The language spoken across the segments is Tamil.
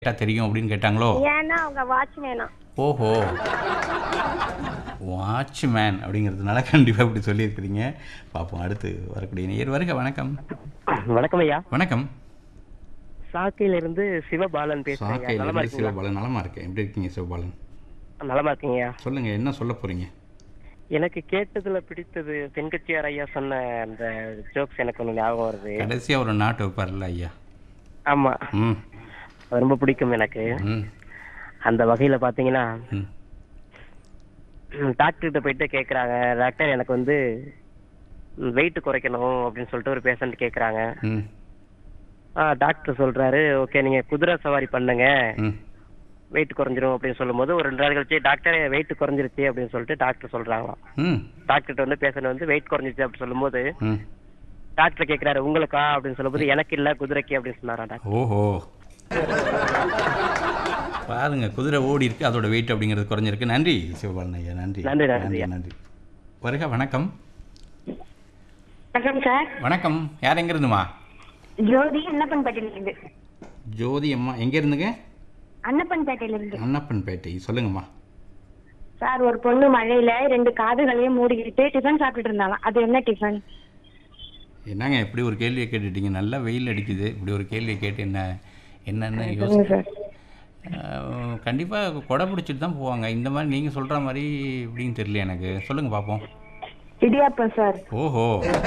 கேட்டா தெரியும் அப்படின்னு கேட்டாங்களோ ஏன்னா அவங்க வாட்ச்மேனா ஓஹோ வாட்ச்மேன் அப்படிங்கிறதுனால கண்டிப்பாக இப்படி சொல்லியிருக்கிறீங்க பார்ப்போம் அடுத்து வரக்கூடிய நேர் வருக வணக்கம் வணக்கம் ஐயா வணக்கம் சாக்கையில இருந்து சிவபாலன் பேசுறேன் ஐயா. நலமா சாக்கையில் இருக்கீங்களா சிவபாலன் நலமா இருக்கேன் எப்படி இருக்கீங்க சிவபாலன் நலமா இருக்கீங்க சொல்லுங்க என்ன சொல்ல போறீங்க எனக்கு கேட்டதுல பிடித்தது தென்கட்சியார் ஐயா சொன்ன அந்த ஜோக்ஸ் எனக்கு ஒண்ணு ஞாபகம் வருது கடைசியா ஒரு நாட்டு வைப்பார்ல ஐயா ஆமா ம் அது ரொம்ப பிடிக்கும் எனக்கு ம் அந்த வகையில பாத்தீங்கன்னா ம் டாக்டர் கிட்ட போயிட்டு கேக்குறாங்க டாக்டர் எனக்கு வந்து வெயிட் குறைக்கணும் அப்படின்னு சொல்லிட்டு ஒரு பேஷண்ட் கேக்குறாங்க ம் ஆ டாக்டர் சொல்றாரு ஓகே நீங்க குதிரை சவாரி பண்ணுங்க ம் வெயிட் குறைஞ்சிரும் அப்படின்னு சொல்லும்போது ஒரு ரெண்டு நாள் கழிச்சு டாக்டர் வெயிட் குறைஞ்சிருச்சு அப்படின்னு சொல்லிட்டு டாக்டர் சொல்றாங்களாம் ம் டாக்டர்கிட்ட வந்து பேஷண்ட் வந்து வெயிட் குறைஞ்சிச்சு அப்படின்னு சொல்லும்போது ம் டாக்டர் கேக்குறாரு உங்களுக்கா அப்படின்னு சொல்லும்போது எனக்கு இல்ல குதிரைக்கு அப்படின்னு சொன்னாரா டாக்டர் ஓஹோ பாருங்க குதிரை ஓடி இருக்கு அதோட வெயிட் அப்படிங்கிறது குறைஞ்சிருக்கு நன்றி சிவபாலன் ஐயா நன்றி நன்றி, நன்றி நன்றி ஐயா. நன்றி வருக வணக்கம் வணக்கம் சார் வணக்கம் யார் எங்க இருந்துமா ஜோதி அன்னப்பன்பேட்டையில இருந்து ஜோதி அம்மா எங்க இருந்துங்க அன்னப்பன்பேட்டையில இருந்து அன்னப்பன்பேட்டை சொல்லுங்கம்மா சார் ஒரு பொண்ணு மழையில ரெண்டு காதுகளையும் மூடிக்கிட்டு டிஃபன் சாப்பிட்டுட்டு இருந்தாலாம் அது என்ன டிஃபன் என்னங்க இப்படி ஒரு கேள்வியை கேட்டுட்டீங்க நல்லா வெயில் அடிக்குது இப்படி ஒரு கேள்வியை கேட்டு என்ன என்னன்னு சொல்லுங்க யோசி சார் கண்டிப்பாக கொடை பிடிச்சிட்டு தான் போவாங்க இந்த மாதிரி நீங்கள் சொல்கிற மாதிரி இப்படின்னு தெரியல எனக்கு சொல்லுங்கள் பார்ப்போம் இடியாப்பம் சார் ஓஹோ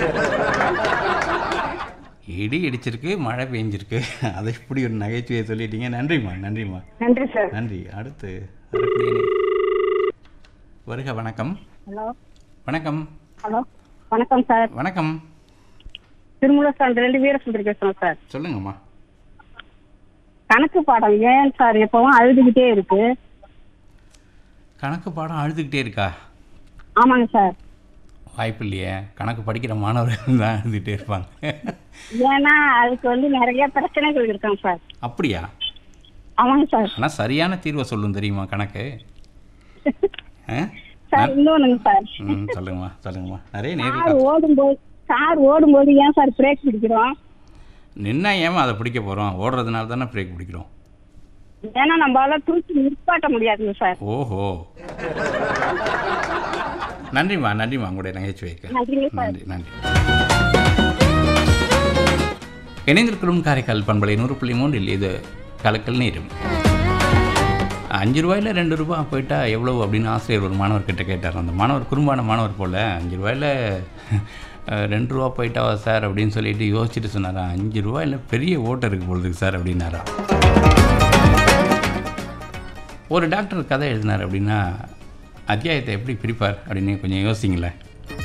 இடி இடிச்சிருக்கு மழை பெஞ்சிருக்கு அதை இப்படி ஒரு நகைச்சுவையை சொல்லிட்டீங்க நன்றிம்மா நன்றிம்மா நன்றி சார் நன்றி அடுத்து வரக்கூடிய நே- வருக வணக்கம் ஹலோ வணக்கம் ஹலோ வணக்கம் சார் வணக்கம் திருமூலஸ்தானத்துல இருந்து வீரசுந்தரி பேசுறோம் சார் சொல்லுங்கம்மா கணக்கு பாடம் ஏன் சார் எப்பவும் அழுதுகிட்டே இருக்கு கணக்கு பாடம் அழுதுகிட்டே இருக்கா ஆமாங்க சார் வாய்ப்பு இல்லையே கணக்கு படிக்கிற மாணவர்கள் தான் எழுதிட்டே இருப்பாங்க ஏன்னா அதுக்கு வந்து நிறைய பிரச்சனைகள் இருக்காங்க சார் அப்படியா ஆமாங்க சார் ஆனால் சரியான தீர்வை சொல்லும் தெரியுமா கணக்கு ஆ? சார் இன்னொன்னுங்க சார் ம் சொல்லுங்கம்மா சொல்லுங்கம்மா நிறைய நேரில் கார் ஓடும்போது கார் ஓடும்போது ஏன் சார் பிரேக் பிடிக்கிறோம் நின்னா ஏமா அதை பிடிக்க போகிறோம் ஓடுறதுனால தானே பிரேக் பிடிக்கிறோம் ஏன்னா நம்மளால தூக்கி நிற்பாட்ட முடியாதுங்க சார் ஓஹோ நன்றிம்மா நன்றிம்மா உங்களுடைய நகைச்சுவைக்கு நன்றிங்க சார் நன்றி நன்றி இணைந்திருக்கிறோம் காரைக்கால் பண்பலை நூறு புள்ளி மூன்றில் இது கலக்கல் நீரும் அஞ்சு ரூபாயில ரெண்டு ரூபா போயிட்டா எவ்வளவு அப்படின்னு ஆசிரியர் ஒரு மாணவர்கிட்ட கேட்டார் அந்த மாணவர் குறும்பான மாணவர் போல் அஞ்சு ரூபாயில அஹ், ரெண்டு ரூபா போயிட்டாவா சார் அப்படின்னு சொல்லிட்டு யோசிச்சுட்டு சொன்னாரா அஞ்சு ரூபாயில பெரிய ஓட்டர் இருக்கு பொழுதுக்கு சார் அப்படின்னாரா ஒரு டாக்டர் கதை எழுதினார் அப்படின்னா அத்தியாயத்தை எப்படி பிரிப்பார் அப்படின்னு கொஞ்சம் யோசிங்களேன்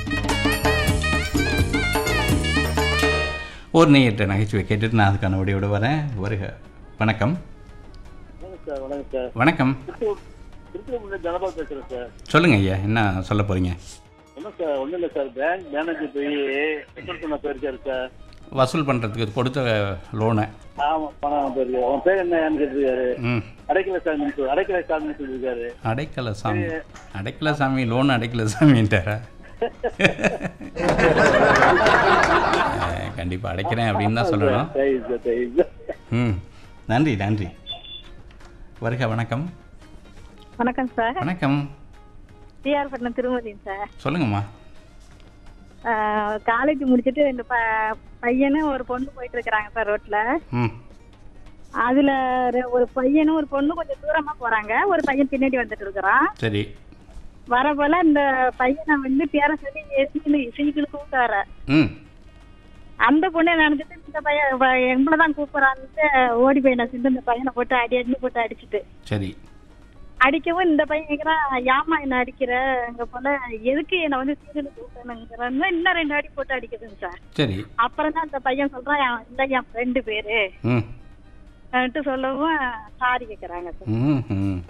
ஒரு நேயற்ற நகைச்சுவை கேட்டுட்டு நான் அதுக்கான விடையோட வரேன் வருக வணக்கம் சார் வணக்கம் சார் வணக்கம் திருப்பூர் ஜனபால் பேசுறேன் சார் சொல்லுங்க ஐயா என்ன சொல்ல போறீங்க ஒன்றும் சார் ஒன்றும் இல்லை சார் பேங்க் மேனேஜர் போய் செக்யூர் பண்ண போயிருக்காரு சார் வசூல் பண்ணுறதுக்கு கொடுத்த லோனை ஆமாம் பணம் போயிருக்கு அவன் பேர் என்னன்னு கேட்டிருக்காரு ம் அடைக்கல சாமி சொல் அடைக்கல சாமி சொல்லியிருக்காரு அடைக்கல சாமி அடைக்கல சாமி லோன் அடைக்கல சாமின்ட்டாரா கண்டிப்பாக அடைக்கிறேன் அப்படின்னு தான் சொல்லணும் சரி சார் சரி சார் ம் நன்றி நன்றி வருக வணக்கம் வணக்கம் சார் வணக்கம் டிஆர் பட்டினம் திருமதி சார் சொல்லுங்கம்மா காலேஜ் முடிச்சுட்டு ரெண்டு ப- பையனும் ஒரு பொண்ணு போயிட்டு இருக்கிறாங்க சார் ரோட்ல ம் அதுல ரெ- ஒரு பையனும் ஒரு பொண்ணு கொஞ்சம் தூரமா போறாங்க ஒரு பையன் பின்னாடி வந்துட்டு இருக்கிறான் சரி வர போல இந்த பையனை வந்து பேர சொல்லி சீக்கிரம் சீக்கிரம் கூப்பிட்டார ம் அந்த பொண்ணை நினைச்சிட்டு இந்த பையன் வ- எங்களை தான் கூப்பிடறான்ட்டு ஓடி போய் நான் இந்த பையனை போட்டு அடி அடி போட்டு அடிச்சிட்டு சரி அடிக்கவும் இந்த பையன் கேக்குறான் ஏமா என்ன அடிக்கிற எங்க போல எதுக்கு என்ன வந்து சீக்கிரம் கூப்பிட்டேனுங்கிறான்னு இன்னும் ரெண்டு அடி போட்டு அடிக்குதுங்க சார் சரி அப்புறம் தான் அந்த பையன் சொல்றான் "என் இந்த என் ஃப்ரெண்டு பேரு ம் ன்ட்டு சொல்லவும் சாரி கேக்குறாங்க சார் ம் ம்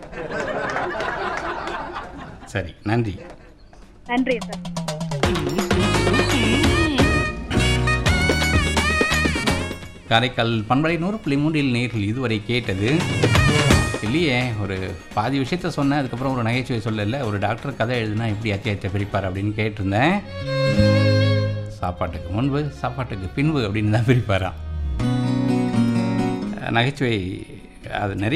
சரி நன்றி நன்றி சார் காரைக்கால் பண்பலை நூறு புள்ளி மூன்றில் நேரில் இதுவரை கேட்டது இல்லையே ஒரு பாதி விஷயத்த சொன்னேன் அதுக்கப்புறம் ஒரு நகைச்சுவை சொல்லல ஒரு டாக்டர் கதை எழுதுனா எப்படி அத்தியாயத்தை பிரிப்பார் அப்படின்னு கேட்டிருந்தேன் சாப்பாட்டுக்கு முன்பு சாப்பாட்டுக்கு பின்பு அப்படின்னு தான் பிரிப்பாராம் நகைச்சுவை அது நிறைய